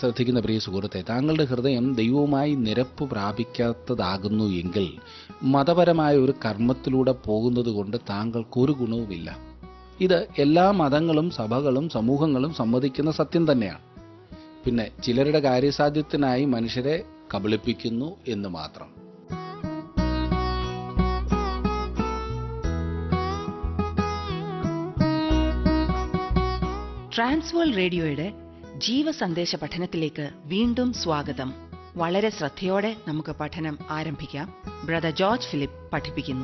ശ്രദ്ധിക്കുന്ന പ്രിയ സുഹൃത്തെ താങ്കളുടെ ഹൃദയം ദൈവവുമായി നിരപ്പ് പ്രാപിക്കാത്തതാകുന്നു എങ്കിൽ മതപരമായ ഒരു കർമ്മത്തിലൂടെ പോകുന്നത് കൊണ്ട് താങ്കൾക്കൊരു ഗുണവുമില്ല ഇത് എല്ലാ മതങ്ങളും സഭകളും സമൂഹങ്ങളും സമ്മതിക്കുന്ന സത്യം തന്നെയാണ് പിന്നെ ചിലരുടെ കാര്യസാധ്യത്തിനായി മനുഷ്യരെ കബളിപ്പിക്കുന്നു എന്ന് മാത്രം ട്രാൻസ്വേൾ റേഡിയോയുടെ ജീവസന്ദേശ പഠനത്തിലേക്ക് വീണ്ടും സ്വാഗതം വളരെ ശ്രദ്ധയോടെ നമുക്ക് പഠനം ആരംഭിക്കാം ബ്രദർ ജോർജ് ഫിലിപ്പ് പഠിപ്പിക്കുന്നു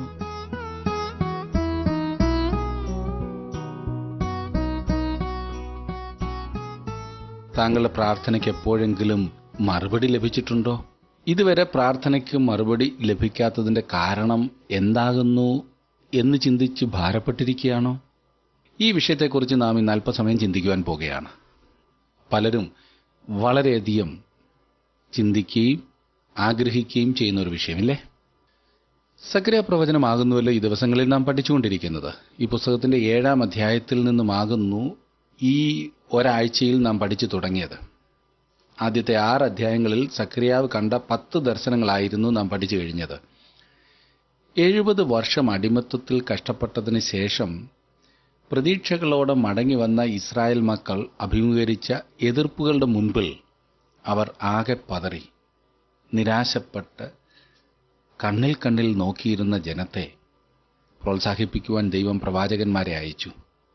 താങ്കളുടെ പ്രാർത്ഥനയ്ക്ക് എപ്പോഴെങ്കിലും മറുപടി ലഭിച്ചിട്ടുണ്ടോ ഇതുവരെ പ്രാർത്ഥനയ്ക്ക് മറുപടി ലഭിക്കാത്തതിന്റെ കാരണം എന്താകുന്നു എന്ന് ചിന്തിച്ച് ഭാരപ്പെട്ടിരിക്കുകയാണോ ഈ വിഷയത്തെക്കുറിച്ച് നാം ഇന്ന് അല്പസമയം ചിന്തിക്കുവാൻ പോകുകയാണ് പലരും വളരെയധികം ചിന്തിക്കുകയും ആഗ്രഹിക്കുകയും ചെയ്യുന്ന ഒരു വിഷയമില്ലേ സക്രിയ പ്രവചനമാകുന്നുവല്ലോ ഈ ദിവസങ്ങളിൽ നാം പഠിച്ചുകൊണ്ടിരിക്കുന്നത് ഈ പുസ്തകത്തിന്റെ ഏഴാം അധ്യായത്തിൽ നിന്നുമാകുന്നു ഈ ഒരാഴ്ചയിൽ നാം പഠിച്ചു തുടങ്ങിയത് ആദ്യത്തെ ആറ് അധ്യായങ്ങളിൽ സക്രിയാവ് കണ്ട പത്ത് ദർശനങ്ങളായിരുന്നു നാം പഠിച്ചു കഴിഞ്ഞത് എഴുപത് വർഷം അടിമത്വത്തിൽ കഷ്ടപ്പെട്ടതിന് ശേഷം പ്രതീക്ഷകളോടെ മടങ്ങി വന്ന ഇസ്രായേൽ മക്കൾ അഭിമുഖീകരിച്ച എതിർപ്പുകളുടെ മുൻപിൽ അവർ ആകെ പതറി നിരാശപ്പെട്ട് കണ്ണിൽ കണ്ണിൽ നോക്കിയിരുന്ന ജനത്തെ പ്രോത്സാഹിപ്പിക്കുവാൻ ദൈവം പ്രവാചകന്മാരെ അയച്ചു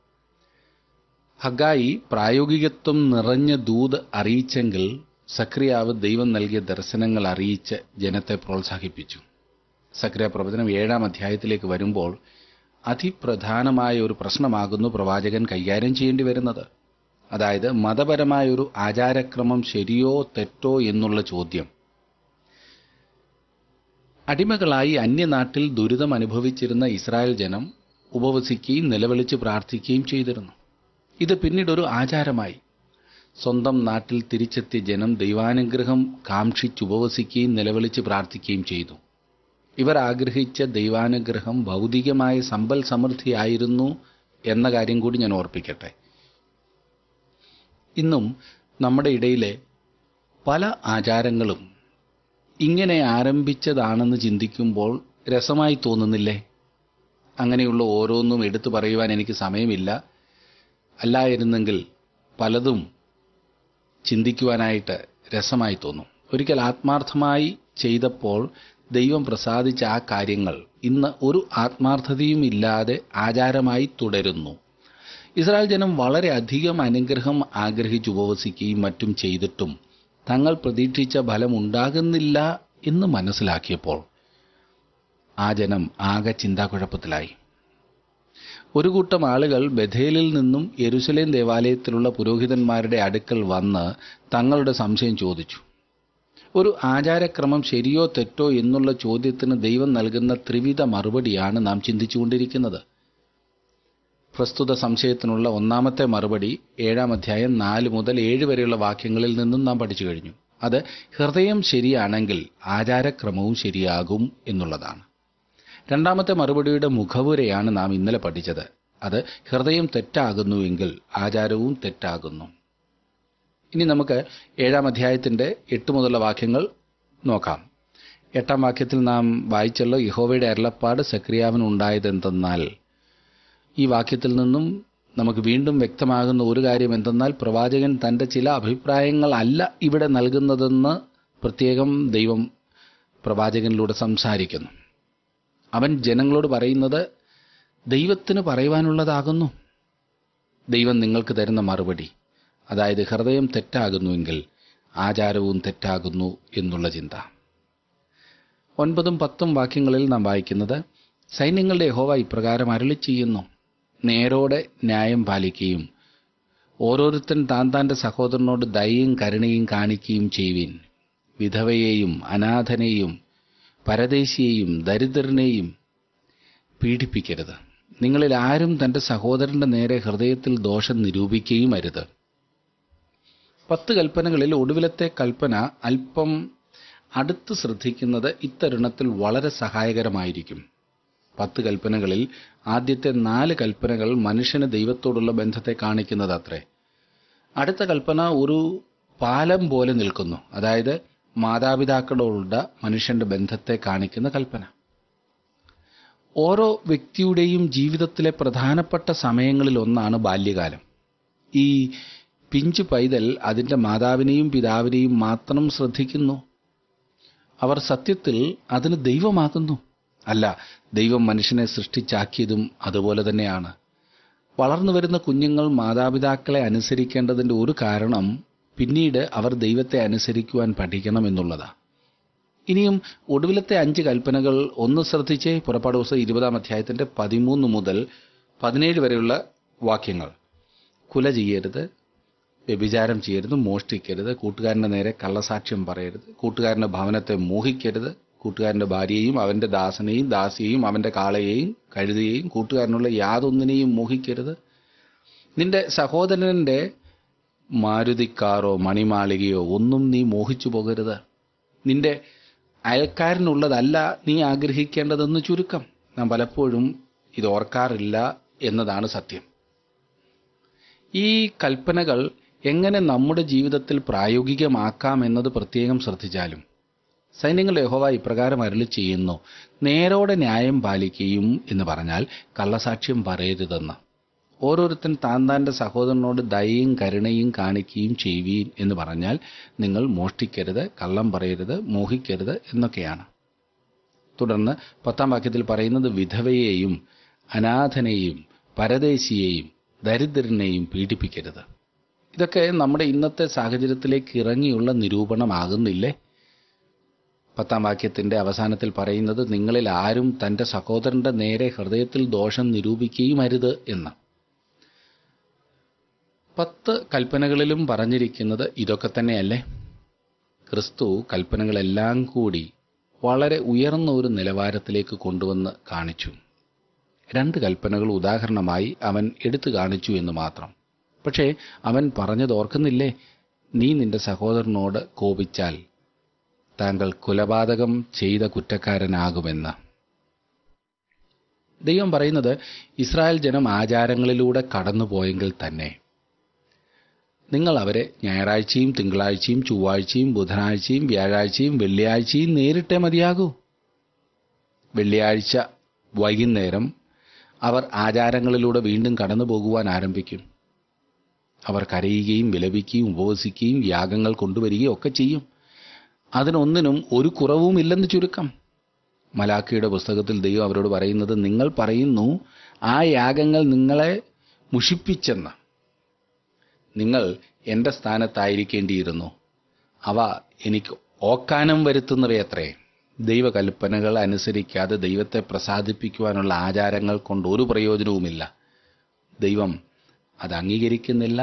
ഹഗായി പ്രായോഗികത്വം നിറഞ്ഞ ദൂത് അറിയിച്ചെങ്കിൽ സക്രിയാവ് ദൈവം നൽകിയ ദർശനങ്ങൾ അറിയിച്ച് ജനത്തെ പ്രോത്സാഹിപ്പിച്ചു സക്രിയ പ്രവചനം ഏഴാം അധ്യായത്തിലേക്ക് വരുമ്പോൾ അതിപ്രധാനമായ ഒരു പ്രശ്നമാകുന്നു പ്രവാചകൻ കൈകാര്യം ചെയ്യേണ്ടി വരുന്നത് അതായത് മതപരമായ ഒരു ആചാരക്രമം ശരിയോ തെറ്റോ എന്നുള്ള ചോദ്യം അടിമകളായി അന്യനാട്ടിൽ ദുരിതം അനുഭവിച്ചിരുന്ന ഇസ്രായേൽ ജനം ഉപവസിക്കുകയും നിലവിളിച്ച് പ്രാർത്ഥിക്കുകയും ചെയ്തിരുന്നു ഇത് പിന്നീട് ഒരു ആചാരമായി സ്വന്തം നാട്ടിൽ തിരിച്ചെത്തിയ ജനം ദൈവാനുഗ്രഹം കാക്ഷിച്ചുപവസിക്കുകയും നിലവിളിച്ച് പ്രാർത്ഥിക്കുകയും ചെയ്തു ഇവർ ആഗ്രഹിച്ച ദൈവാനുഗ്രഹം ഭൗതികമായ സമ്പൽ സമൃദ്ധിയായിരുന്നു എന്ന കാര്യം കൂടി ഞാൻ ഓർപ്പിക്കട്ടെ ഇന്നും നമ്മുടെ ഇടയിലെ പല ആചാരങ്ങളും ഇങ്ങനെ ആരംഭിച്ചതാണെന്ന് ചിന്തിക്കുമ്പോൾ രസമായി തോന്നുന്നില്ലേ അങ്ങനെയുള്ള ഓരോന്നും എടുത്തു പറയുവാൻ എനിക്ക് സമയമില്ല അല്ലായിരുന്നെങ്കിൽ പലതും ചിന്തിക്കുവാനായിട്ട് രസമായി തോന്നും ഒരിക്കൽ ആത്മാർത്ഥമായി ചെയ്തപ്പോൾ ദൈവം പ്രസാദിച്ച ആ കാര്യങ്ങൾ ഇന്ന് ഒരു ആത്മാർത്ഥതയും ഇല്ലാതെ ആചാരമായി തുടരുന്നു ഇസ്രായേൽ ജനം വളരെ അധികം അനുഗ്രഹം ആഗ്രഹിച്ച് ഉപവസിക്കുകയും മറ്റും ചെയ്തിട്ടും തങ്ങൾ പ്രതീക്ഷിച്ച ഫലം ഉണ്ടാകുന്നില്ല എന്ന് മനസ്സിലാക്കിയപ്പോൾ ആ ജനം ആകെ ചിന്താക്കുഴപ്പത്തിലായി ഒരു കൂട്ടം ആളുകൾ ബഥേലിൽ നിന്നും യെരുസലേം ദേവാലയത്തിലുള്ള പുരോഹിതന്മാരുടെ അടുക്കൽ വന്ന് തങ്ങളുടെ സംശയം ചോദിച്ചു ഒരു ആചാരക്രമം ശരിയോ തെറ്റോ എന്നുള്ള ചോദ്യത്തിന് ദൈവം നൽകുന്ന ത്രിവിധ മറുപടിയാണ് നാം ചിന്തിച്ചുകൊണ്ടിരിക്കുന്നത് പ്രസ്തുത സംശയത്തിനുള്ള ഒന്നാമത്തെ മറുപടി ഏഴാം അധ്യായം നാല് മുതൽ ഏഴ് വരെയുള്ള വാക്യങ്ങളിൽ നിന്നും നാം പഠിച്ചു കഴിഞ്ഞു അത് ഹൃദയം ശരിയാണെങ്കിൽ ആചാരക്രമവും ശരിയാകും എന്നുള്ളതാണ് രണ്ടാമത്തെ മറുപടിയുടെ മുഖവുരയാണ് നാം ഇന്നലെ പഠിച്ചത് അത് ഹൃദയം തെറ്റാകുന്നുവെങ്കിൽ ആചാരവും തെറ്റാകുന്നു ഇനി നമുക്ക് ഏഴാം അധ്യായത്തിന്റെ എട്ട് മുതലുള്ള വാക്യങ്ങൾ നോക്കാം എട്ടാം വാക്യത്തിൽ നാം വായിച്ചല്ലോ യഹോവയുടെ അരുളപ്പാട് സക്രിയാവിനുണ്ടായതെന്തെന്നാൽ ഈ വാക്യത്തിൽ നിന്നും നമുക്ക് വീണ്ടും വ്യക്തമാകുന്ന ഒരു കാര്യം എന്തെന്നാൽ പ്രവാചകൻ തന്റെ ചില അഭിപ്രായങ്ങൾ അല്ല ഇവിടെ നൽകുന്നതെന്ന് പ്രത്യേകം ദൈവം പ്രവാചകനിലൂടെ സംസാരിക്കുന്നു അവൻ ജനങ്ങളോട് പറയുന്നത് ദൈവത്തിന് പറയുവാനുള്ളതാകുന്നു ദൈവം നിങ്ങൾക്ക് തരുന്ന മറുപടി അതായത് ഹൃദയം തെറ്റാകുന്നുവെങ്കിൽ ആചാരവും തെറ്റാകുന്നു എന്നുള്ള ചിന്ത ഒൻപതും പത്തും വാക്യങ്ങളിൽ നാം വായിക്കുന്നത് സൈന്യങ്ങളുടെ യഹോവ ഇപ്രകാരം അരുളി ചെയ്യുന്നു നേരോടെ ന്യായം പാലിക്കുകയും ഓരോരുത്തൻ താൻ താൻ്റെ സഹോദരനോട് ദയയും കരുണയും കാണിക്കുകയും ചെയ്യുവിൻ വിധവയെയും അനാഥനെയും പരദേശിയെയും ദരിദ്രനെയും പീഡിപ്പിക്കരുത് നിങ്ങളിൽ ആരും തൻ്റെ സഹോദരന്റെ നേരെ ഹൃദയത്തിൽ ദോഷം നിരൂപിക്കുകയും അരുത് പത്ത് കൽപ്പനകളിൽ ഒടുവിലത്തെ കൽപ്പന അല്പം അടുത്ത് ശ്രദ്ധിക്കുന്നത് ഇത്തരുണത്തിൽ വളരെ സഹായകരമായിരിക്കും പത്ത് കൽപ്പനകളിൽ ആദ്യത്തെ നാല് കൽപ്പനകൾ മനുഷ്യന് ദൈവത്തോടുള്ള ബന്ധത്തെ കാണിക്കുന്നത് അത്രേ അടുത്ത കൽപ്പന ഒരു പാലം പോലെ നിൽക്കുന്നു അതായത് മാതാപിതാക്കളോടുള്ള മനുഷ്യന്റെ ബന്ധത്തെ കാണിക്കുന്ന കൽപ്പന ഓരോ വ്യക്തിയുടെയും ജീവിതത്തിലെ പ്രധാനപ്പെട്ട സമയങ്ങളിൽ ഒന്നാണ് ബാല്യകാലം ഈ പിഞ്ചു പൈതൽ അതിൻ്റെ മാതാവിനെയും പിതാവിനെയും മാത്രം ശ്രദ്ധിക്കുന്നു അവർ സത്യത്തിൽ അതിന് ദൈവമാകുന്നു അല്ല ദൈവം മനുഷ്യനെ സൃഷ്ടിച്ചാക്കിയതും അതുപോലെ തന്നെയാണ് വളർന്നു വരുന്ന കുഞ്ഞുങ്ങൾ മാതാപിതാക്കളെ അനുസരിക്കേണ്ടതിൻ്റെ ഒരു കാരണം പിന്നീട് അവർ ദൈവത്തെ അനുസരിക്കുവാൻ പഠിക്കണം എന്നുള്ളതാണ് ഇനിയും ഒടുവിലത്തെ അഞ്ച് കൽപ്പനകൾ ഒന്ന് ശ്രദ്ധിച്ചേ പുറപ്പാട് ദിവസം ഇരുപതാം അധ്യായത്തിന്റെ പതിമൂന്ന് മുതൽ പതിനേഴ് വരെയുള്ള വാക്യങ്ങൾ കുല ചെയ്യരുത് വ്യഭിചാരം ചെയ്യരുത് മോഷ്ടിക്കരുത് കൂട്ടുകാരന്റെ നേരെ കള്ളസാക്ഷ്യം പറയരുത് കൂട്ടുകാരന്റെ ഭവനത്തെ മോഹിക്കരുത് കൂട്ടുകാരന്റെ ഭാര്യയെയും അവന്റെ ദാസനെയും ദാസിയെയും അവന്റെ കാളയെയും കഴുതയെയും കൂട്ടുകാരനുള്ള യാതൊന്നിനെയും മോഹിക്കരുത് നിന്റെ സഹോദരന്റെ മാരുതിക്കാറോ മണിമാളികയോ ഒന്നും നീ മോഹിച്ചു പോകരുത് നിന്റെ അയൽക്കാരനുള്ളതല്ല നീ ആഗ്രഹിക്കേണ്ടതെന്ന് ചുരുക്കം നാം പലപ്പോഴും ഇത് ഓർക്കാറില്ല എന്നതാണ് സത്യം ഈ കൽപ്പനകൾ എങ്ങനെ നമ്മുടെ ജീവിതത്തിൽ പ്രായോഗികമാക്കാം എന്നത് പ്രത്യേകം ശ്രദ്ധിച്ചാലും സൈന്യങ്ങൾ യഹോവ ഇപ്രകാരം അരളി ചെയ്യുന്നു നേരോടെ ന്യായം പാലിക്കുകയും എന്ന് പറഞ്ഞാൽ കള്ളസാക്ഷ്യം പറയരുതെന്ന് ഓരോരുത്തൻ താൻ താൻ്റെ സഹോദരനോട് ദയയും കരുണയും കാണിക്കുകയും ചെയ്യുകയും എന്ന് പറഞ്ഞാൽ നിങ്ങൾ മോഷ്ടിക്കരുത് കള്ളം പറയരുത് മോഹിക്കരുത് എന്നൊക്കെയാണ് തുടർന്ന് പത്താം വാക്യത്തിൽ പറയുന്നത് വിധവയെയും അനാഥനെയും പരദേശിയെയും ദരിദ്രനെയും പീഡിപ്പിക്കരുത് ഇതൊക്കെ നമ്മുടെ ഇന്നത്തെ സാഹചര്യത്തിലേക്ക് ഇറങ്ങിയുള്ള നിരൂപണമാകുന്നില്ലേ പത്താം വാക്യത്തിന്റെ അവസാനത്തിൽ പറയുന്നത് നിങ്ങളിൽ ആരും തന്റെ സഹോദരന്റെ നേരെ ഹൃദയത്തിൽ ദോഷം നിരൂപിക്കുകയും അരുത് എന്ന് പത്ത് കൽപ്പനകളിലും പറഞ്ഞിരിക്കുന്നത് ഇതൊക്കെ തന്നെയല്ലേ ക്രിസ്തു കൽപ്പനകളെല്ലാം കൂടി വളരെ ഉയർന്ന ഒരു നിലവാരത്തിലേക്ക് കൊണ്ടുവന്ന് കാണിച്ചു രണ്ട് കൽപ്പനകൾ ഉദാഹരണമായി അവൻ എടുത്തു കാണിച്ചു എന്ന് മാത്രം പക്ഷേ അവൻ പറഞ്ഞത് ഓർക്കുന്നില്ലേ നീ നിന്റെ സഹോദരനോട് കോപിച്ചാൽ താങ്കൾ കൊലപാതകം ചെയ്ത കുറ്റക്കാരനാകുമെന്ന് ദൈവം പറയുന്നത് ഇസ്രായേൽ ജനം ആചാരങ്ങളിലൂടെ കടന്നുപോയെങ്കിൽ തന്നെ നിങ്ങൾ അവരെ ഞായറാഴ്ചയും തിങ്കളാഴ്ചയും ചൊവ്വാഴ്ചയും ബുധനാഴ്ചയും വ്യാഴാഴ്ചയും വെള്ളിയാഴ്ചയും നേരിട്ടേ മതിയാകൂ വെള്ളിയാഴ്ച വൈകുന്നേരം അവർ ആചാരങ്ങളിലൂടെ വീണ്ടും കടന്നു പോകുവാൻ ആരംഭിക്കും അവർ കരയുകയും വിലപിക്കുകയും ഉപവസിക്കുകയും യാഗങ്ങൾ കൊണ്ടുവരികയും ഒക്കെ ചെയ്യും അതിനൊന്നിനും ഒരു കുറവുമില്ലെന്ന് ചുരുക്കം മലാഖയുടെ പുസ്തകത്തിൽ ദൈവം അവരോട് പറയുന്നത് നിങ്ങൾ പറയുന്നു ആ യാഗങ്ങൾ നിങ്ങളെ മുഷിപ്പിച്ചെന്ന് നിങ്ങൾ എൻ്റെ സ്ഥാനത്തായിരിക്കേണ്ടിയിരുന്നു അവ എനിക്ക് ഓക്കാനം വരുത്തുന്നവയത്രേ ദൈവകൽപ്പനകൾ അനുസരിക്കാതെ ദൈവത്തെ പ്രസാദിപ്പിക്കുവാനുള്ള ആചാരങ്ങൾ കൊണ്ട് ഒരു പ്രയോജനവുമില്ല ദൈവം അത് അംഗീകരിക്കുന്നില്ല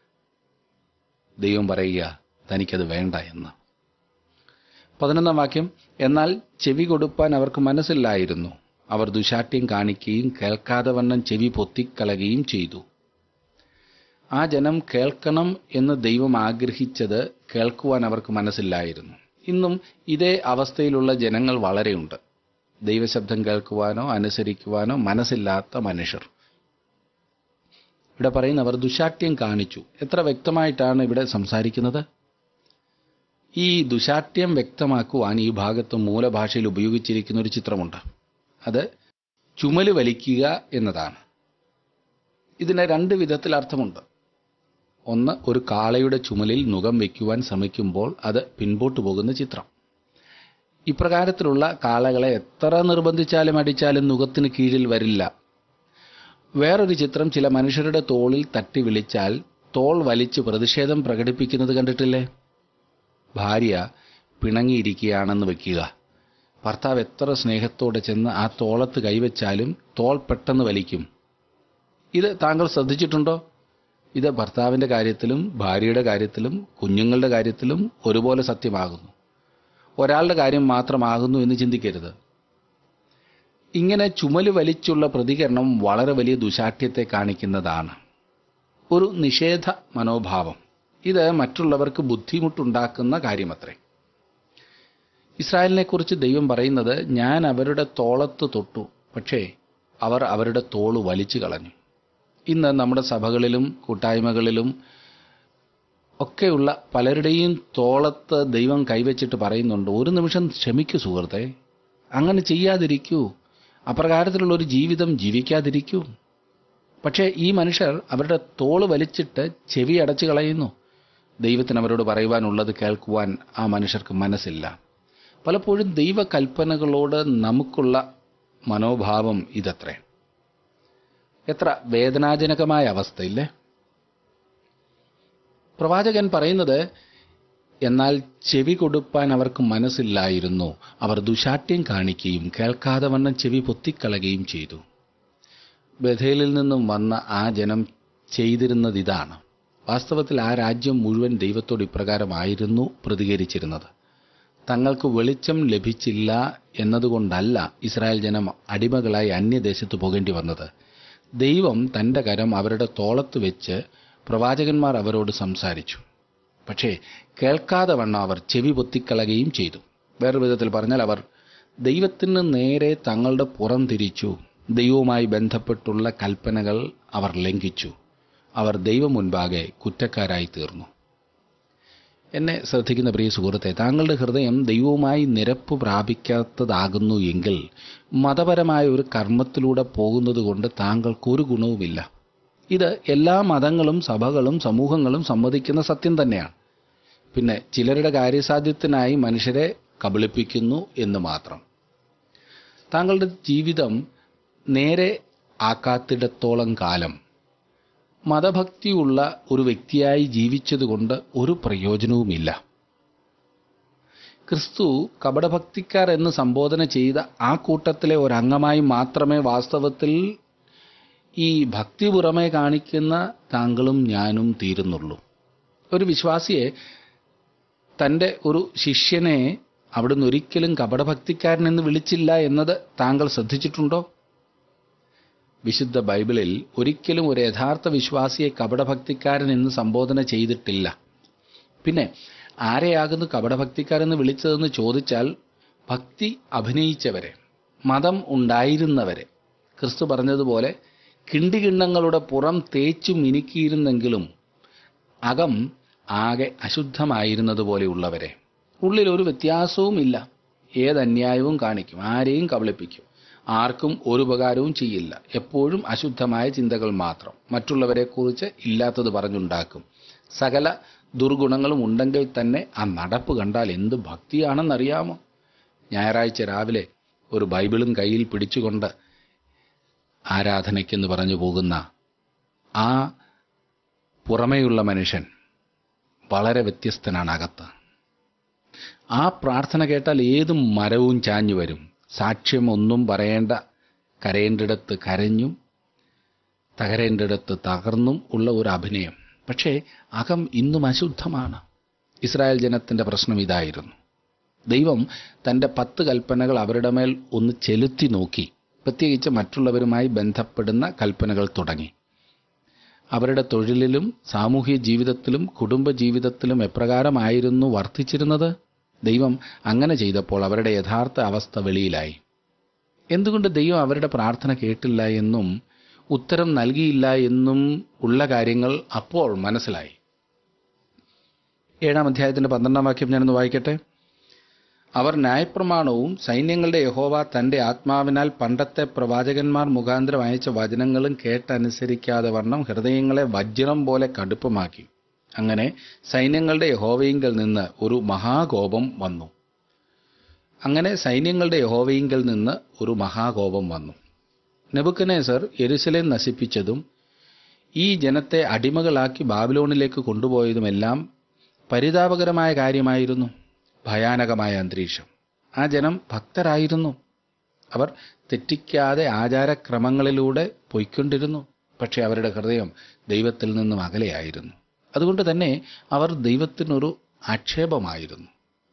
ദൈവം പറയുക തനിക്കത് വേണ്ട എന്ന് പതിനൊന്നാം വാക്യം എന്നാൽ ചെവി കൊടുപ്പാൻ അവർക്ക് മനസ്സില്ലായിരുന്നു അവർ ദുശാഠ്യം കാണിക്കുകയും കേൾക്കാതെ വണ്ണം ചെവി പൊത്തിക്കളയുകയും ചെയ്തു ആ ജനം കേൾക്കണം എന്ന് ദൈവം ആഗ്രഹിച്ചത് കേൾക്കുവാൻ അവർക്ക് മനസ്സില്ലായിരുന്നു ഇന്നും ഇതേ അവസ്ഥയിലുള്ള ജനങ്ങൾ വളരെയുണ്ട് ദൈവശബ്ദം കേൾക്കുവാനോ അനുസരിക്കുവാനോ മനസ്സില്ലാത്ത മനുഷ്യർ ഇവിടെ പറയുന്നവർ ദുശാഠ്യം കാണിച്ചു എത്ര വ്യക്തമായിട്ടാണ് ഇവിടെ സംസാരിക്കുന്നത് ഈ ദുശാഠ്യം വ്യക്തമാക്കുവാൻ ഈ ഭാഗത്ത് മൂലഭാഷയിൽ ഉപയോഗിച്ചിരിക്കുന്ന ഒരു ചിത്രമുണ്ട് അത് ചുമല് വലിക്കുക എന്നതാണ് ഇതിന് രണ്ട് വിധത്തിൽ അർത്ഥമുണ്ട് ഒന്ന് ഒരു കാളയുടെ ചുമലിൽ നുകം വയ്ക്കുവാൻ ശ്രമിക്കുമ്പോൾ അത് പിൻപോട്ട് പോകുന്ന ചിത്രം ഇപ്രകാരത്തിലുള്ള കാളകളെ എത്ര നിർബന്ധിച്ചാലും അടിച്ചാലും നുകത്തിന് കീഴിൽ വരില്ല വേറൊരു ചിത്രം ചില മനുഷ്യരുടെ തോളിൽ തട്ടി വിളിച്ചാൽ തോൾ വലിച്ച് പ്രതിഷേധം പ്രകടിപ്പിക്കുന്നത് കണ്ടിട്ടില്ലേ ഭാര്യ പിണങ്ങിയിരിക്കുകയാണെന്ന് വെക്കുക ഭർത്താവ് എത്ര സ്നേഹത്തോടെ ചെന്ന് ആ തോളത്ത് കൈവച്ചാലും തോൾ പെട്ടെന്ന് വലിക്കും ഇത് താങ്കൾ ശ്രദ്ധിച്ചിട്ടുണ്ടോ ഇത് ഭർത്താവിന്റെ കാര്യത്തിലും ഭാര്യയുടെ കാര്യത്തിലും കുഞ്ഞുങ്ങളുടെ കാര്യത്തിലും ഒരുപോലെ സത്യമാകുന്നു ഒരാളുടെ കാര്യം മാത്രമാകുന്നു എന്ന് ചിന്തിക്കരുത് ഇങ്ങനെ ചുമല് വലിച്ചുള്ള പ്രതികരണം വളരെ വലിയ ദുശാഠ്യത്തെ കാണിക്കുന്നതാണ് ഒരു നിഷേധ മനോഭാവം ഇത് മറ്റുള്ളവർക്ക് ബുദ്ധിമുട്ടുണ്ടാക്കുന്ന കാര്യമത്രേ ഇസ്രായേലിനെ കുറിച്ച് ദൈവം പറയുന്നത് ഞാൻ അവരുടെ തോളത്ത് തൊട്ടു പക്ഷേ അവർ അവരുടെ തോള് വലിച്ചു കളഞ്ഞു ഇന്ന് നമ്മുടെ സഭകളിലും കൂട്ടായ്മകളിലും ഒക്കെയുള്ള പലരുടെയും തോളത്ത് ദൈവം കൈവച്ചിട്ട് പറയുന്നുണ്ട് ഒരു നിമിഷം ക്ഷമിക്കൂ സുഹൃത്തെ അങ്ങനെ ചെയ്യാതിരിക്കൂ അപ്രകാരത്തിലുള്ള ഒരു ജീവിതം ജീവിക്കാതിരിക്കൂ പക്ഷേ ഈ മനുഷ്യർ അവരുടെ തോള് വലിച്ചിട്ട് ചെവി അടച്ചു കളയുന്നു ദൈവത്തിന് അവരോട് പറയുവാനുള്ളത് കേൾക്കുവാൻ ആ മനുഷ്യർക്ക് മനസ്സില്ല പലപ്പോഴും ദൈവകൽപ്പനകളോട് നമുക്കുള്ള മനോഭാവം ഇതത്രേ എത്ര വേദനാജനകമായ അവസ്ഥയില്ലേ പ്രവാചകൻ പറയുന്നത് എന്നാൽ ചെവി കൊടുപ്പാൻ അവർക്ക് മനസ്സില്ലായിരുന്നു അവർ ദുശാഠ്യം കാണിക്കുകയും കേൾക്കാതെ വണ്ണം ചെവി പൊത്തിക്കളയുകയും ചെയ്തു ബഥേലിൽ നിന്നും വന്ന ആ ജനം ചെയ്തിരുന്നത് ഇതാണ് വാസ്തവത്തിൽ ആ രാജ്യം മുഴുവൻ ദൈവത്തോട് ഇപ്രകാരമായിരുന്നു പ്രതികരിച്ചിരുന്നത് തങ്ങൾക്ക് വെളിച്ചം ലഭിച്ചില്ല എന്നതുകൊണ്ടല്ല ഇസ്രായേൽ ജനം അടിമകളായി അന്യദേശത്ത് പോകേണ്ടി വന്നത് ദൈവം തന്റെ കരം അവരുടെ തോളത്ത് വെച്ച് പ്രവാചകന്മാർ അവരോട് സംസാരിച്ചു പക്ഷേ കേൾക്കാതെ വണ്ണം അവർ ചെവി പൊത്തിക്കളയുകയും ചെയ്തു വേറൊരു വിധത്തിൽ പറഞ്ഞാൽ അവർ ദൈവത്തിന് നേരെ തങ്ങളുടെ പുറം തിരിച്ചു ദൈവവുമായി ബന്ധപ്പെട്ടുള്ള കൽപ്പനകൾ അവർ ലംഘിച്ചു അവർ ദൈവം മുൻപാകെ കുറ്റക്കാരായി തീർന്നു എന്നെ ശ്രദ്ധിക്കുന്ന പ്രിയ സുഹൃത്തെ താങ്കളുടെ ഹൃദയം ദൈവവുമായി നിരപ്പ് പ്രാപിക്കാത്തതാകുന്നു എങ്കിൽ മതപരമായ ഒരു കർമ്മത്തിലൂടെ പോകുന്നത് കൊണ്ട് താങ്കൾക്കൊരു ഗുണവുമില്ല ഇത് എല്ലാ മതങ്ങളും സഭകളും സമൂഹങ്ങളും സമ്മതിക്കുന്ന സത്യം തന്നെയാണ് പിന്നെ ചിലരുടെ കാര്യസാധ്യത്തിനായി മനുഷ്യരെ കബളിപ്പിക്കുന്നു എന്ന് മാത്രം താങ്കളുടെ ജീവിതം നേരെ ആക്കാത്തിടത്തോളം കാലം മതഭക്തിയുള്ള ഒരു വ്യക്തിയായി ജീവിച്ചതുകൊണ്ട് ഒരു പ്രയോജനവുമില്ല ക്രിസ്തു കപടഭക്തിക്കാർ എന്ന് സംബോധന ചെയ്ത ആ കൂട്ടത്തിലെ ഒരംഗമായി മാത്രമേ വാസ്തവത്തിൽ ഈ ഭക്തി പുറമെ കാണിക്കുന്ന താങ്കളും ഞാനും തീരുന്നുള്ളൂ ഒരു വിശ്വാസിയെ തൻ്റെ ഒരു ശിഷ്യനെ അവിടുന്ന് ഒരിക്കലും കപടഭക്തിക്കാരൻ എന്ന് വിളിച്ചില്ല എന്നത് താങ്കൾ ശ്രദ്ധിച്ചിട്ടുണ്ടോ വിശുദ്ധ ബൈബിളിൽ ഒരിക്കലും ഒരു യഥാർത്ഥ വിശ്വാസിയെ കപടഭക്തിക്കാരൻ എന്ന് സംബോധന ചെയ്തിട്ടില്ല പിന്നെ ആരെയാകുന്നു കപടഭക്തിക്കാരെന്ന് വിളിച്ചതെന്ന് ചോദിച്ചാൽ ഭക്തി അഭിനയിച്ചവരെ മതം ഉണ്ടായിരുന്നവരെ ക്രിസ്തു പറഞ്ഞതുപോലെ കിണ്ടികിണ്ണങ്ങളുടെ പുറം തേച്ചു മിനുക്കിയിരുന്നെങ്കിലും അകം ആകെ അശുദ്ധമായിരുന്നതുപോലെയുള്ളവരെ ഉള്ളിൽ ഒരു വ്യത്യാസവുമില്ല ഏത് അന്യായവും കാണിക്കും ആരെയും കബളിപ്പിക്കും ആർക്കും ഒരു ഉപകാരവും ചെയ്യില്ല എപ്പോഴും അശുദ്ധമായ ചിന്തകൾ മാത്രം മറ്റുള്ളവരെക്കുറിച്ച് ഇല്ലാത്തത് പറഞ്ഞുണ്ടാക്കും സകല ദുർഗുണങ്ങളും ഉണ്ടെങ്കിൽ തന്നെ ആ നടപ്പ് കണ്ടാൽ എന്ത് ഭക്തിയാണെന്നറിയാമോ ഞായറാഴ്ച രാവിലെ ഒരു ബൈബിളും കയ്യിൽ പിടിച്ചുകൊണ്ട് ആരാധനയ്ക്കെന്ന് പറഞ്ഞു പോകുന്ന ആ പുറമേയുള്ള മനുഷ്യൻ വളരെ വ്യത്യസ്തനാണ് അകത്ത് ആ പ്രാർത്ഥന കേട്ടാൽ ഏത് മരവും ചാഞ്ഞു വരും സാക്ഷ്യം ഒന്നും പറയേണ്ട കരയേണ്ടിടത്ത് കരഞ്ഞും തകരേണ്ടിടത്ത് തകർന്നും ഉള്ള ഒരു അഭിനയം പക്ഷേ അകം ഇന്നും അശുദ്ധമാണ് ഇസ്രായേൽ ജനത്തിന്റെ പ്രശ്നം ഇതായിരുന്നു ദൈവം തന്റെ പത്ത് കൽപ്പനകൾ അവരുടെ മേൽ ഒന്ന് ചെലുത്തി നോക്കി പ്രത്യേകിച്ച് മറ്റുള്ളവരുമായി ബന്ധപ്പെടുന്ന കൽപ്പനകൾ തുടങ്ങി അവരുടെ തൊഴിലിലും സാമൂഹ്യ ജീവിതത്തിലും കുടുംബ ജീവിതത്തിലും എപ്രകാരമായിരുന്നു വർദ്ധിച്ചിരുന്നത് ദൈവം അങ്ങനെ ചെയ്തപ്പോൾ അവരുടെ യഥാർത്ഥ അവസ്ഥ വെളിയിലായി എന്തുകൊണ്ട് ദൈവം അവരുടെ പ്രാർത്ഥന കേട്ടില്ല എന്നും ഉത്തരം നൽകിയില്ല എന്നും ഉള്ള കാര്യങ്ങൾ അപ്പോൾ മനസ്സിലായി ഏഴാം അധ്യായത്തിന്റെ പന്ത്രണ്ടാം വാക്യം ഞാനൊന്ന് വായിക്കട്ടെ അവർ ന്യായപ്രമാണവും സൈന്യങ്ങളുടെ യഹോവ തന്റെ ആത്മാവിനാൽ പണ്ടത്തെ പ്രവാചകന്മാർ മുഖാന്തരം അയച്ച വചനങ്ങളും കേട്ടനുസരിക്കാതെ വണ്ണം ഹൃദയങ്ങളെ വജ്രം പോലെ കടുപ്പമാക്കി അങ്ങനെ സൈന്യങ്ങളുടെ യഹോവയിങ്കൽ നിന്ന് ഒരു മഹാകോപം വന്നു അങ്ങനെ സൈന്യങ്ങളുടെ യഹോവയിങ്കൽ നിന്ന് ഒരു മഹാകോപം വന്നു നെബുക്കനേസർ യെരുസലേം നശിപ്പിച്ചതും ഈ ജനത്തെ അടിമകളാക്കി ബാബിലോണിലേക്ക് കൊണ്ടുപോയതുമെല്ലാം പരിതാപകരമായ കാര്യമായിരുന്നു ഭയാനകമായ അന്തരീക്ഷം ആ ജനം ഭക്തരായിരുന്നു അവർ തെറ്റിക്കാതെ ആചാരക്രമങ്ങളിലൂടെ പൊയ്ക്കൊണ്ടിരുന്നു പക്ഷെ അവരുടെ ഹൃദയം ദൈവത്തിൽ നിന്നും അകലെയായിരുന്നു അതുകൊണ്ട് തന്നെ അവർ ദൈവത്തിനൊരു ആക്ഷേപമായിരുന്നു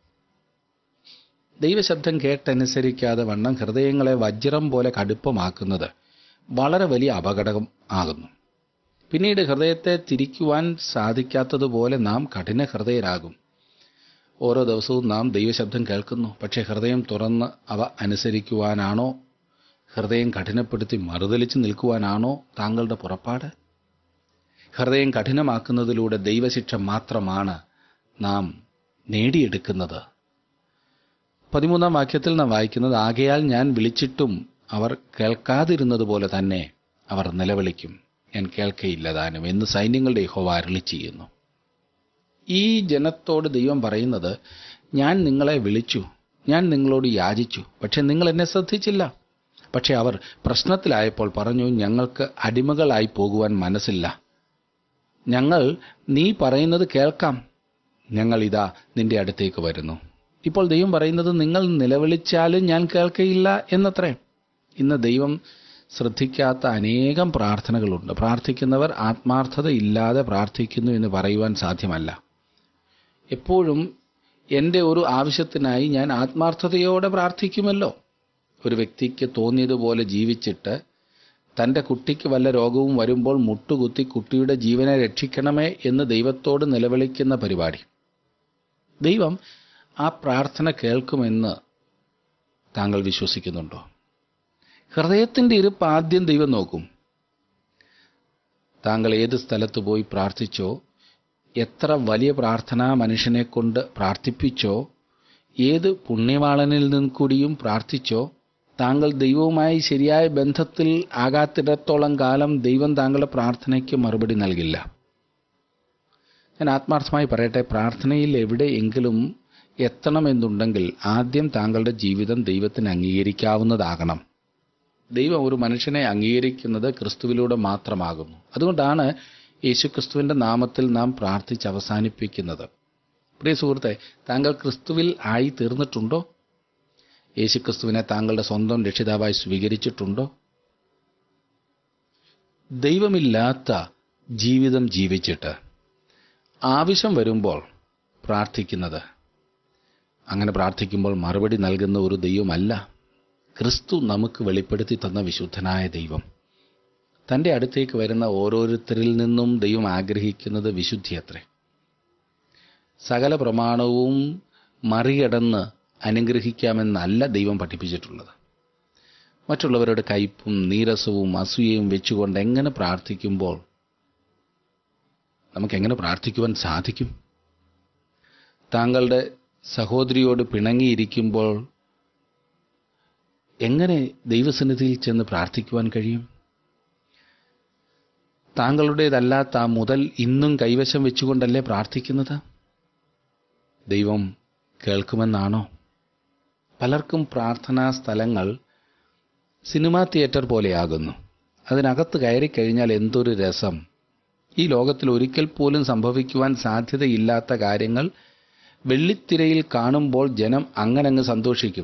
ദൈവശബ്ദം കേട്ടനുസരിക്കാതെ വണ്ണം ഹൃദയങ്ങളെ വജ്രം പോലെ കടുപ്പമാക്കുന്നത് വളരെ വലിയ അപകടം ആകുന്നു പിന്നീട് ഹൃദയത്തെ തിരിക്കുവാൻ സാധിക്കാത്തതുപോലെ നാം കഠിന ഹൃദയരാകും ഓരോ ദിവസവും നാം ദൈവശബ്ദം കേൾക്കുന്നു പക്ഷേ ഹൃദയം തുറന്ന് അവ അനുസരിക്കുവാനാണോ ഹൃദയം കഠിനപ്പെടുത്തി മറുതലിച്ച് നിൽക്കുവാനാണോ താങ്കളുടെ പുറപ്പാട് ഹൃദയം കഠിനമാക്കുന്നതിലൂടെ ദൈവശിക്ഷ മാത്രമാണ് നാം നേടിയെടുക്കുന്നത് പതിമൂന്നാം വാക്യത്തിൽ നാം വായിക്കുന്നത് ആകയാൽ ഞാൻ വിളിച്ചിട്ടും അവർ കേൾക്കാതിരുന്നതുപോലെ തന്നെ അവർ നിലവിളിക്കും ഞാൻ കേൾക്കയില്ല താനും എന്ന് സൈന്യങ്ങളുടെ യഹോവ അരുളി ചെയ്യുന്നു ഈ ജനത്തോട് ദൈവം പറയുന്നത് ഞാൻ നിങ്ങളെ വിളിച്ചു ഞാൻ നിങ്ങളോട് യാചിച്ചു പക്ഷെ നിങ്ങൾ എന്നെ ശ്രദ്ധിച്ചില്ല പക്ഷെ അവർ പ്രശ്നത്തിലായപ്പോൾ പറഞ്ഞു ഞങ്ങൾക്ക് അടിമകളായി പോകുവാൻ മനസ്സില്ല ഞങ്ങൾ നീ പറയുന്നത് കേൾക്കാം ഞങ്ങൾ ഇതാ നിന്റെ അടുത്തേക്ക് വരുന്നു ഇപ്പോൾ ദൈവം പറയുന്നത് നിങ്ങൾ നിലവിളിച്ചാലും ഞാൻ കേൾക്കയില്ല എന്നത്രേ ഇന്ന് ദൈവം ശ്രദ്ധിക്കാത്ത അനേകം പ്രാർത്ഥനകളുണ്ട് പ്രാർത്ഥിക്കുന്നവർ ആത്മാർത്ഥത ഇല്ലാതെ പ്രാർത്ഥിക്കുന്നു എന്ന് പറയുവാൻ സാധ്യമല്ല എപ്പോഴും എൻ്റെ ഒരു ആവശ്യത്തിനായി ഞാൻ ആത്മാർത്ഥതയോടെ പ്രാർത്ഥിക്കുമല്ലോ ഒരു വ്യക്തിക്ക് തോന്നിയതുപോലെ ജീവിച്ചിട്ട് തൻ്റെ കുട്ടിക്ക് വല്ല രോഗവും വരുമ്പോൾ മുട്ടുകുത്തി കുട്ടിയുടെ ജീവനെ രക്ഷിക്കണമേ എന്ന് ദൈവത്തോട് നിലവിളിക്കുന്ന പരിപാടി ദൈവം ആ പ്രാർത്ഥന കേൾക്കുമെന്ന് താങ്കൾ വിശ്വസിക്കുന്നുണ്ടോ ഹൃദയത്തിൻ്റെ ഇരുപ്പ് ആദ്യം ദൈവം നോക്കും താങ്കൾ ഏത് സ്ഥലത്ത് പോയി പ്രാർത്ഥിച്ചോ എത്ര വലിയ പ്രാർത്ഥന മനുഷ്യനെ കൊണ്ട് പ്രാർത്ഥിപ്പിച്ചോ ഏത് പുണ്യവാളനിൽ നിന്ന് കൂടിയും പ്രാർത്ഥിച്ചോ താങ്കൾ ദൈവവുമായി ശരിയായ ബന്ധത്തിൽ ആകാത്തിടത്തോളം കാലം ദൈവം താങ്കളുടെ പ്രാർത്ഥനയ്ക്ക് മറുപടി നൽകില്ല ഞാൻ ആത്മാർത്ഥമായി പറയട്ടെ പ്രാർത്ഥനയിൽ എവിടെയെങ്കിലും എത്തണമെന്നുണ്ടെങ്കിൽ ആദ്യം താങ്കളുടെ ജീവിതം ദൈവത്തിന് അംഗീകരിക്കാവുന്നതാകണം ദൈവം ഒരു മനുഷ്യനെ അംഗീകരിക്കുന്നത് ക്രിസ്തുവിലൂടെ മാത്രമാകുന്നു അതുകൊണ്ടാണ് യേശുക്രിസ്തുവിന്റെ നാമത്തിൽ നാം പ്രാർത്ഥിച്ച് അവസാനിപ്പിക്കുന്നത് പ്രിയ സുഹൃത്തെ താങ്കൾ ക്രിസ്തുവിൽ ആയി തീർന്നിട്ടുണ്ടോ യേശുക്രിസ്തുവിനെ താങ്കളുടെ സ്വന്തം രക്ഷിതാവായി സ്വീകരിച്ചിട്ടുണ്ടോ ദൈവമില്ലാത്ത ജീവിതം ജീവിച്ചിട്ട് ആവശ്യം വരുമ്പോൾ പ്രാർത്ഥിക്കുന്നത് അങ്ങനെ പ്രാർത്ഥിക്കുമ്പോൾ മറുപടി നൽകുന്ന ഒരു ദൈവമല്ല ക്രിസ്തു നമുക്ക് വെളിപ്പെടുത്തി തന്ന വിശുദ്ധനായ ദൈവം തൻ്റെ അടുത്തേക്ക് വരുന്ന ഓരോരുത്തരിൽ നിന്നും ദൈവം ആഗ്രഹിക്കുന്നത് വിശുദ്ധിയത്രേ സകല പ്രമാണവും മറികടന്ന് അനുഗ്രഹിക്കാമെന്നല്ല ദൈവം പഠിപ്പിച്ചിട്ടുള്ളത് മറ്റുള്ളവരുടെ കയ്പും നീരസവും അസൂയയും വെച്ചുകൊണ്ട് എങ്ങനെ പ്രാർത്ഥിക്കുമ്പോൾ നമുക്കെങ്ങനെ പ്രാർത്ഥിക്കുവാൻ സാധിക്കും താങ്കളുടെ സഹോദരിയോട് പിണങ്ങിയിരിക്കുമ്പോൾ എങ്ങനെ ദൈവസന്നിധിയിൽ ചെന്ന് പ്രാർത്ഥിക്കുവാൻ കഴിയും താങ്കളുടേതല്ലാത്ത ആ മുതൽ ഇന്നും കൈവശം വെച്ചുകൊണ്ടല്ലേ പ്രാർത്ഥിക്കുന്നത് ദൈവം കേൾക്കുമെന്നാണോ പലർക്കും പ്രാർത്ഥനാ സ്ഥലങ്ങൾ സിനിമാ തിയേറ്റർ പോലെയാകുന്നു അതിനകത്ത് കയറിക്കഴിഞ്ഞാൽ എന്തൊരു രസം ഈ ലോകത്തിൽ ഒരിക്കൽ പോലും സംഭവിക്കുവാൻ സാധ്യതയില്ലാത്ത കാര്യങ്ങൾ വെള്ളിത്തിരയിൽ കാണുമ്പോൾ ജനം അങ്ങനങ്ങ് സന്തോഷിക്കും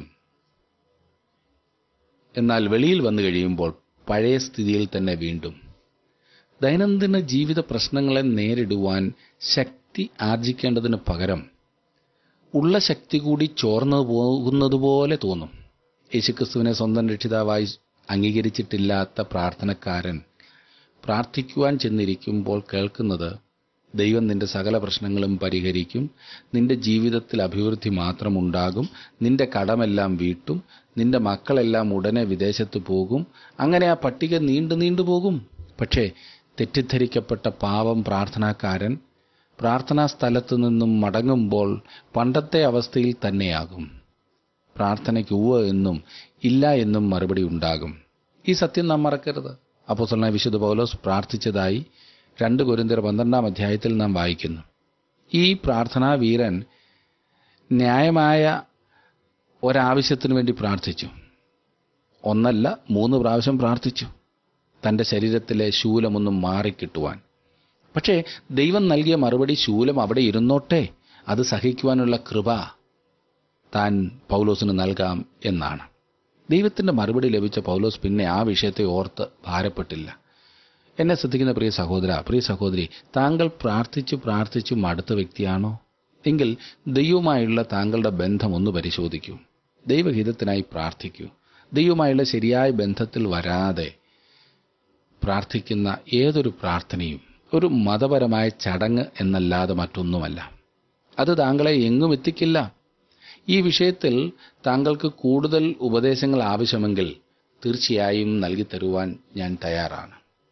എന്നാൽ വെളിയിൽ വന്നു കഴിയുമ്പോൾ പഴയ സ്ഥിതിയിൽ തന്നെ വീണ്ടും ദൈനംദിന ജീവിത പ്രശ്നങ്ങളെ നേരിടുവാൻ ശക്തി ആർജിക്കേണ്ടതിന് പകരം ഉള്ള ശക്തി കൂടി ചോർന്നു പോകുന്നതുപോലെ തോന്നും യേശുക്രിസ്തുവിനെ സ്വന്തം രക്ഷിതാവായി അംഗീകരിച്ചിട്ടില്ലാത്ത പ്രാർത്ഥനക്കാരൻ പ്രാർത്ഥിക്കുവാൻ ചെന്നിരിക്കുമ്പോൾ കേൾക്കുന്നത് ദൈവം നിന്റെ സകല പ്രശ്നങ്ങളും പരിഹരിക്കും നിന്റെ ജീവിതത്തിൽ അഭിവൃദ്ധി മാത്രമുണ്ടാകും നിന്റെ കടമെല്ലാം വീട്ടും നിന്റെ മക്കളെല്ലാം ഉടനെ വിദേശത്ത് പോകും അങ്ങനെ ആ പട്ടിക നീണ്ടു നീണ്ടു പോകും പക്ഷേ തെറ്റിദ്ധരിക്കപ്പെട്ട പാവം പ്രാർത്ഥനാക്കാരൻ പ്രാർത്ഥനാ സ്ഥലത്തു നിന്നും മടങ്ങുമ്പോൾ പണ്ടത്തെ അവസ്ഥയിൽ തന്നെയാകും പ്രാർത്ഥനയ്ക്ക് ഉവ്വ് എന്നും ഇല്ല എന്നും മറുപടി ഉണ്ടാകും ഈ സത്യം നാം മറക്കരുത് അപ്പോസ്തലനായ വിശുദ്ധ പൗലോസ് പ്രാർത്ഥിച്ചതായി രണ്ട് കൊരിന്തിയർ പന്ത്രണ്ടാം അധ്യായത്തിൽ നാം വായിക്കുന്നു ഈ പ്രാർത്ഥനാ വീരൻ ന്യായമായ ഒരാവശ്യത്തിനു വേണ്ടി പ്രാർത്ഥിച്ചു ഒന്നല്ല മൂന്ന് പ്രാവശ്യം പ്രാർത്ഥിച്ചു തൻ്റെ ശരീരത്തിലെ ശൂലമൊന്നും മാറിക്കിട്ടുവാൻ പക്ഷേ ദൈവം നൽകിയ മറുപടി ശൂലം അവിടെ ഇരുന്നോട്ടെ അത് സഹിക്കുവാനുള്ള കൃപ താൻ പൗലോസിന് നൽകാം എന്നാണ് ദൈവത്തിൻ്റെ മറുപടി ലഭിച്ച പൗലോസ് പിന്നെ ആ വിഷയത്തെ ഓർത്ത് ഭാരപ്പെട്ടില്ല എന്നെ ശ്രദ്ധിക്കുന്ന പ്രിയ സഹോദര പ്രിയ സഹോദരി താങ്കൾ പ്രാർത്ഥിച്ചു പ്രാർത്ഥിച്ചു മടുത്ത വ്യക്തിയാണോ എങ്കിൽ ദൈവവുമായുള്ള താങ്കളുടെ ബന്ധം ഒന്ന് പരിശോധിക്കൂ ദൈവഹിതത്തിനായി പ്രാർത്ഥിക്കൂ ദൈവവുമായുള്ള ശരിയായ ബന്ധത്തിൽ വരാതെ പ്രാർത്ഥിക്കുന്ന ഏതൊരു പ്രാർത്ഥനയും ഒരു മതപരമായ ചടങ്ങ് എന്നല്ലാതെ മറ്റൊന്നുമല്ല അത് താങ്കളെ എങ്ങും എത്തിക്കില്ല ഈ വിഷയത്തിൽ താങ്കൾക്ക് കൂടുതൽ ഉപദേശങ്ങൾ ആവശ്യമെങ്കിൽ തീർച്ചയായും നൽകി തരുവാൻ ഞാൻ തയ്യാറാണ്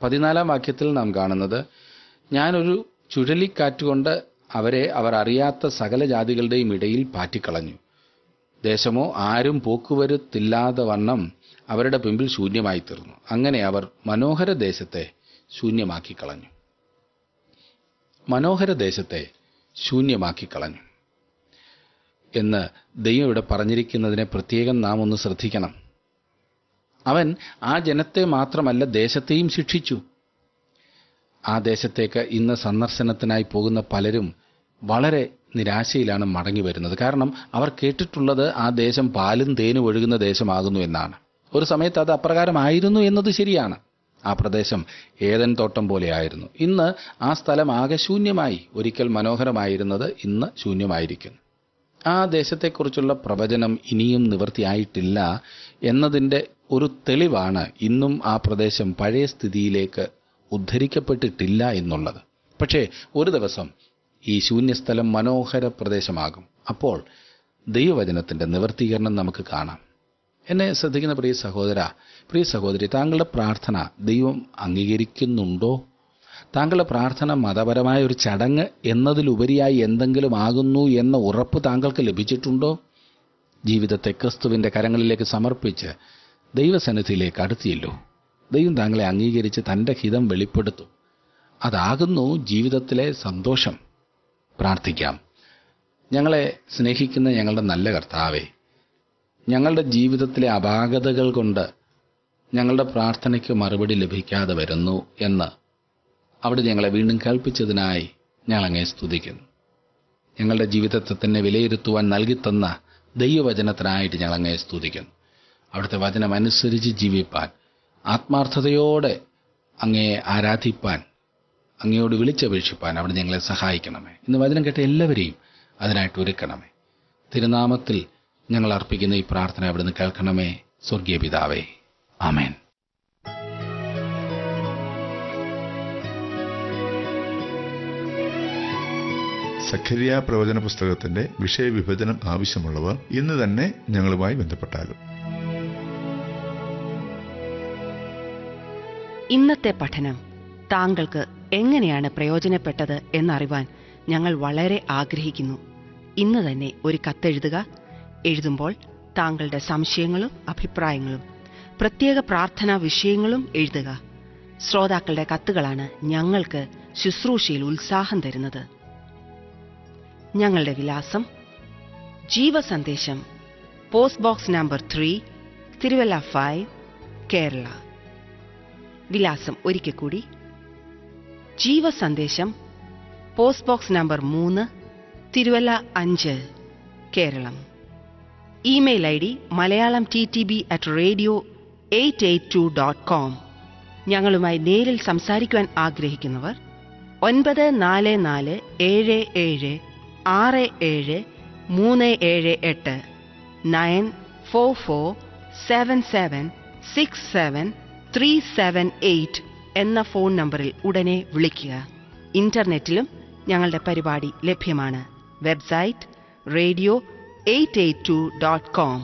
പതിനാലാം വാക്യത്തിൽ നാം കാണുന്നത് ഞാനൊരു ചുഴലിക്കാറ്റുകൊണ്ട് അവരെ അവർ അറിയാത്ത സകല ജാതികളുടെയും ഇടയിൽ പാറ്റിക്കളഞ്ഞു ദേശമോ ആരും പോക്കുവരുത്തില്ലാതെ വണ്ണം അവരുടെ പിമ്പിൽ ശൂന്യമായി തീർന്നു അങ്ങനെ അവർ മനോഹര ദേശത്തെ ശൂന്യമാക്കി കളഞ്ഞു മനോഹര ദേശത്തെ ശൂന്യമാക്കി കളഞ്ഞു എന്ന് ദൈവം ഇവിടെ പറഞ്ഞിരിക്കുന്നതിനെ പ്രത്യേകം നാം ഒന്ന് ശ്രദ്ധിക്കണം അവൻ ആ ജനത്തെ മാത്രമല്ല ദേശത്തെയും ശിക്ഷിച്ചു ആ ദേശത്തേക്ക് ഇന്ന് സന്ദർശനത്തിനായി പോകുന്ന പലരും വളരെ നിരാശയിലാണ് മടങ്ങി വരുന്നത് കാരണം അവർ കേട്ടിട്ടുള്ളത് ആ ദേശം പാലും തേനും ഒഴുകുന്ന ദേശമാകുന്നു എന്നാണ് ഒരു സമയത്ത് അത് അപ്രകാരമായിരുന്നു എന്നത് ശരിയാണ് ആ പ്രദേശം ഏതൻ തോട്ടം പോലെയായിരുന്നു ഇന്ന് ആ സ്ഥലം ആകെ ശൂന്യമായി ഒരിക്കൽ മനോഹരമായിരുന്നത് ഇന്ന് ശൂന്യമായിരിക്കുന്നു ആ ദേശത്തെക്കുറിച്ചുള്ള പ്രവചനം ഇനിയും നിവൃത്തിയായിട്ടില്ല എന്നതിൻ്റെ ഒരു തെളിവാണ് ഇന്നും ആ പ്രദേശം പഴയ സ്ഥിതിയിലേക്ക് ഉദ്ധരിക്കപ്പെട്ടിട്ടില്ല എന്നുള്ളത് പക്ഷേ ഒരു ദിവസം ഈ ശൂന്യസ്ഥലം മനോഹര പ്രദേശമാകും അപ്പോൾ ദൈവവചനത്തിന്റെ നിവർത്തീകരണം നമുക്ക് കാണാം എന്നെ ശ്രദ്ധിക്കുന്ന പ്രിയ സഹോദര പ്രിയ സഹോദരി താങ്കളുടെ പ്രാർത്ഥന ദൈവം അംഗീകരിക്കുന്നുണ്ടോ താങ്കളുടെ പ്രാർത്ഥന മതപരമായ ഒരു ചടങ്ങ് എന്നതിലുപരിയായി എന്തെങ്കിലും ആകുന്നു എന്ന ഉറപ്പ് താങ്കൾക്ക് ലഭിച്ചിട്ടുണ്ടോ ജീവിതത്തെ ക്രിസ്തുവിന്റെ കരങ്ങളിലേക്ക് സമർപ്പിച്ച് ദൈവസന്നിധിയിലേക്ക് അടുത്തിയല്ലോ ദൈവം താങ്കളെ അംഗീകരിച്ച് തന്റെ ഹിതം വെളിപ്പെടുത്തും അതാകുന്നു ജീവിതത്തിലെ സന്തോഷം പ്രാർത്ഥിക്കാം ഞങ്ങളെ സ്നേഹിക്കുന്ന ഞങ്ങളുടെ നല്ല കർത്താവേ ഞങ്ങളുടെ ജീവിതത്തിലെ അപാകതകൾ കൊണ്ട് ഞങ്ങളുടെ പ്രാർത്ഥനയ്ക്ക് മറുപടി ലഭിക്കാതെ വരുന്നു എന്ന് അവിടെ ഞങ്ങളെ വീണ്ടും കേൾപ്പിച്ചതിനായി ഞങ്ങൾ അങ്ങേ സ്തുതിക്കുന്നു ഞങ്ങളുടെ ജീവിതത്തെ തന്നെ വിലയിരുത്തുവാൻ നൽകിത്തന്ന ദൈവവചനത്തിനായിട്ട് ഞങ്ങൾ അങ്ങേ സ്തുതിക്കുന്നു അവിടുത്തെ വചനം അനുസരിച്ച് ജീവിപ്പാൻ ആത്മാർത്ഥതയോടെ അങ്ങേ ആരാധിപ്പാൻ അങ്ങയോട് വിളിച്ചപേക്ഷിപ്പാൻ അവിടെ ഞങ്ങളെ സഹായിക്കണമേ ഇന്ന് വചനം കേട്ട എല്ലാവരെയും അതിനായിട്ട് ഒരുക്കണമേ തിരുനാമത്തിൽ ഞങ്ങൾ അർപ്പിക്കുന്ന ഈ പ്രാർത്ഥന അവിടുന്ന് കേൾക്കണമേ സ്വർഗീയ പിതാവേ ആമേൻ സഖരിയ പ്രവചന പുസ്തകത്തിന്റെ വിഷയവിഭജനം ആവശ്യമുള്ളവർ ഇന്ന് തന്നെ ഞങ്ങളുമായി ബന്ധപ്പെട്ടാലും ഇന്നത്തെ പഠനം താങ്കൾക്ക് എങ്ങനെയാണ് പ്രയോജനപ്പെട്ടത് എന്നറിവാൻ ഞങ്ങൾ വളരെ ആഗ്രഹിക്കുന്നു ഇന്ന് തന്നെ ഒരു കത്തെഴുതുക എഴുതുമ്പോൾ താങ്കളുടെ സംശയങ്ങളും അഭിപ്രായങ്ങളും പ്രത്യേക പ്രാർത്ഥനാ വിഷയങ്ങളും എഴുതുക ശ്രോതാക്കളുടെ കത്തുകളാണ് ഞങ്ങൾക്ക് ശുശ്രൂഷയിൽ ഉത്സാഹം തരുന്നത് ഞങ്ങളുടെ വിലാസം Jeevasandesham post box number three Thiruvalla five Kerala വിലാസം ഒരിക്കൽ കൂടി ജീവസന്ദേശം പോസ്റ്റ് ബോക്സ് നമ്പർ മൂന്ന് തിരുവല്ല അഞ്ച് Keralam email I D Malayalam T T B at radio eight eight two dot com ഞങ്ങളുമായി നേരിൽ സംസാരിക്കുവാൻ ആഗ്രഹിക്കുന്നവർ ഒൻപത് നാല് നാല് ഏഴ് ഏഴ് ആറ് ഏഴ് മൂന്ന് ഏഴ് എട്ട് nine four four seven seven six seven three seven eight എന്ന ഫോൺ നമ്പറിൽ ഉടനെ വിളിക്കുക ഇന്റർനെറ്റിലും ഞങ്ങളുടെ പരിപാടി ലഭ്യമാണ് website radio eight eight two dot com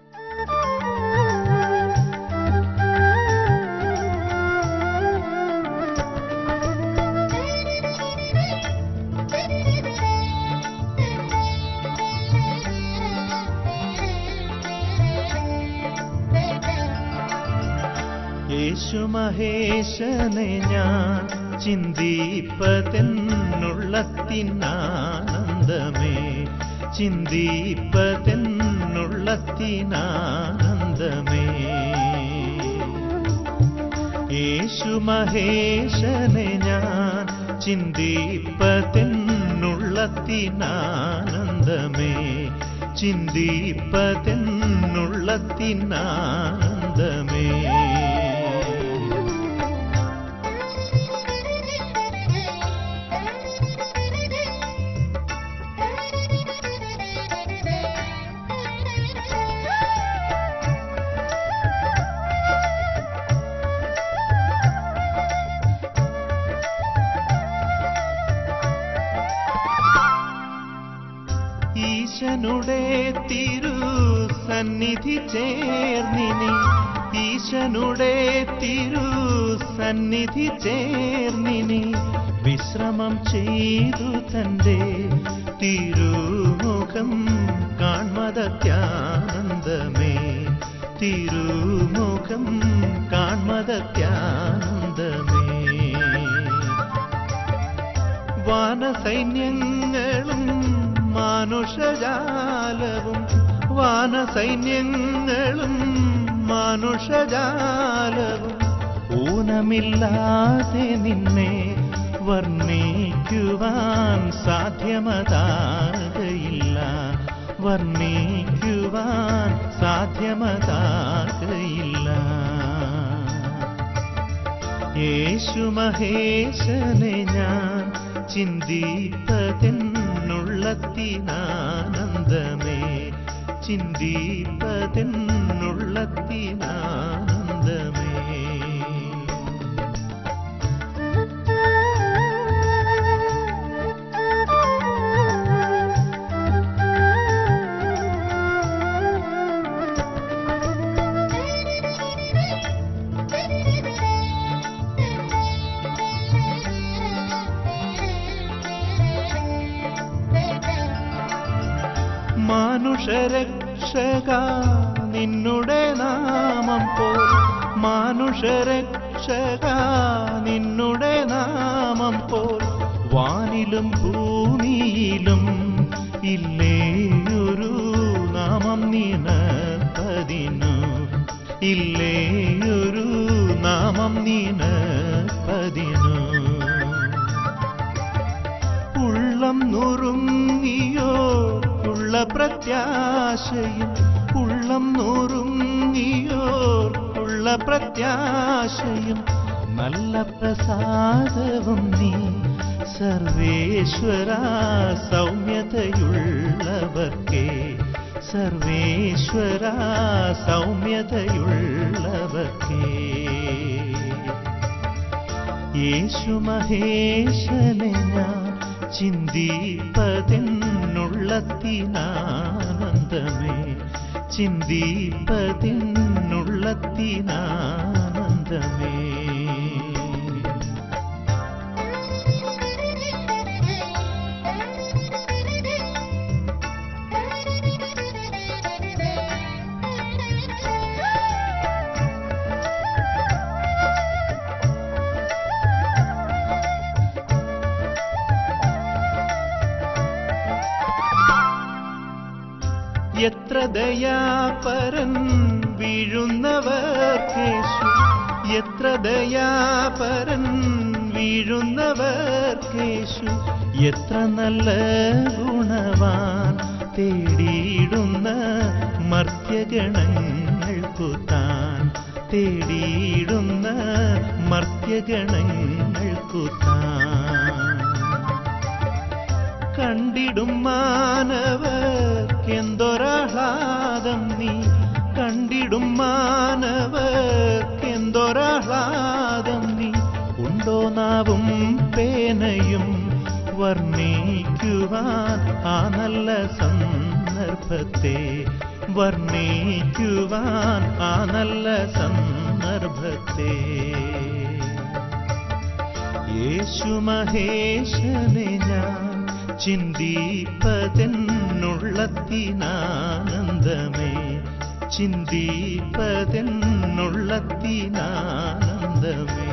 Yesu മഹേശനെ ഞാൻ ചിന്തിപ്പതെന്നുള്ളത്തിനാനന്ദമേ ചിന്തിപ്പതെന്നുള്ളത്തിനാനന്ദമേ യേശു മഹേശനെ ഞാൻ ചിന്തിപ്പതെന്നുള്ളത്തിനാനന്ദമേ ചിന്തിപ്പതെന്നുള്ളത്തിനാനന്ദമേ ഈശനുടെ തിരു സന്നിധി ചേർന്നിനി ഈശനുടെ തിരു സന്നിധി ചേർന്നിനി വിശ്രമം ചെയ്തു തന്റെ തിരുമുഖം കാൺമതത്യാനന്ദമേ തിരുമുഖം കാൺമതത്യാനന്ദമേ വാനസൈന്യങ്ങളും മാനുഷജാലവും വാനസൈന്യങ്ങളും മാനുഷജാലവും ഊനമില്ലാതെ നിന്നെ വർണ്ണിക്കുവാൻ സാധ്യമതാകയില്ല വർണ്ണിക്കുവാൻ സാധ്യമതാകയില്ല യേശു മഹേശനെ ഞാൻ ചിന്തിപ്പതെന്നുള്ളത്തിനാനന്ദമേ ചിന്തിപ്പതെന്നുള്ളത്തിനാനന്ദമേ മാനുഷരക്ഷക നിന്നുടെ നാമം പോൽ മാനുഷരക്ഷക നിന്നുടെ നാമം പോൽ വാനിലും ഭൂമിയിലും ഇല്ലേയൊരു നാമം നിനപ്പതിനു ഇല്ലേയൊരു നാമം നിനപ്പതിനു ഉള്ളം നുറുങ്ങിയോ ഉള്ള പ്രത്യാശയും ഉള്ളം നുറുങ്ങിയോ ഉള്ള പ്രത്യാശയും നല്ല പ്രസാദവും നീ സർവേശ്വര സൗമ്യതയുള്ളവർക്കേ സർവേശ്വര സൗമ്യതയുള്ളവർക്കേ യേശു മഹേശനെ ഞാൻ ചിന്തിപ്പതിനുള്ളത്തിനാനന്ദമേ ചിന്തിപ്പതിനുള്ളത്തിനാനന്ദമേ എത്ര ദയാപരൻ വീഴുന്നവർക്കേശു എത്ര ദയാപരൻ വീഴുന്നവർക്കേശു എത്ര നല്ല ഗുണവാൻ തേടിയിടുന്ന മർത്യഗണങ്ങൾക്കു താൻ തേടിയിടുന്ന മർത്യഗണങ്ങൾക്കു താൻ കണ്ടിടും മാനവർക്കെന്തൊരാഹ്ലാദം നീ കണ്ടിടും മാനവർക്കെന്തൊരാഹ്ലാദം നീ ഉണ്ടോ നാവും പേനയും വർണ്ണിക്കുവാൻ ആ നല്ല സന്ദർഭത്തെ വർണ്ണിക്കുവാൻ ആ നല്ല സന്ദർഭത്തെ യേശു മഹേശനെ ഞാൻ ചിന്തിപ്പതെന്നുള്ളത്തിനാനന്ദമേ ചിന്തിപ്പതെന്നുള്ളത്തിനാനന്ദമേ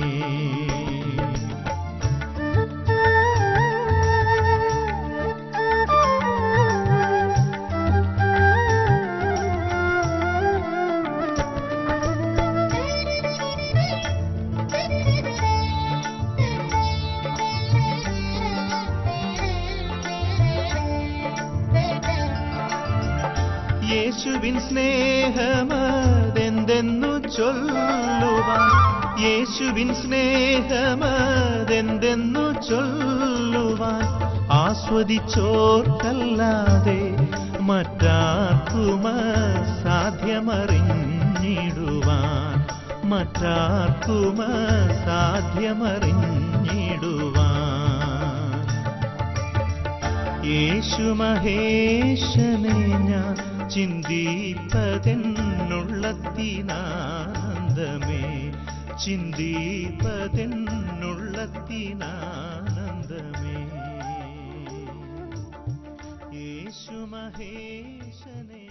യേശുവിൻ സ്നേഹമതെന്തെന്നു ചൊല്ലുവാൻ യേശുവിൻ സ്നേഹമതെന്തെന്നു ചൊല്ലുവാൻ ആസ്വദിച്ചോർക്കല്ലാതെ മറ്റാർക്കുമ സാധ്യമറിഞ്ഞിടുവാൻ മറ്റാർക്കുമ സാധ്യമറിഞ്ഞിടുവാൻ യേശു മഹേശനെ ഞാൻ ചിന്തിപ്പതെന്നുള്ളത്തിനാനന്ദമേ ചിന്തിപ്പതെന്നുള്ളത്തിനാനന്ദമേ യേശു മഹേശനെ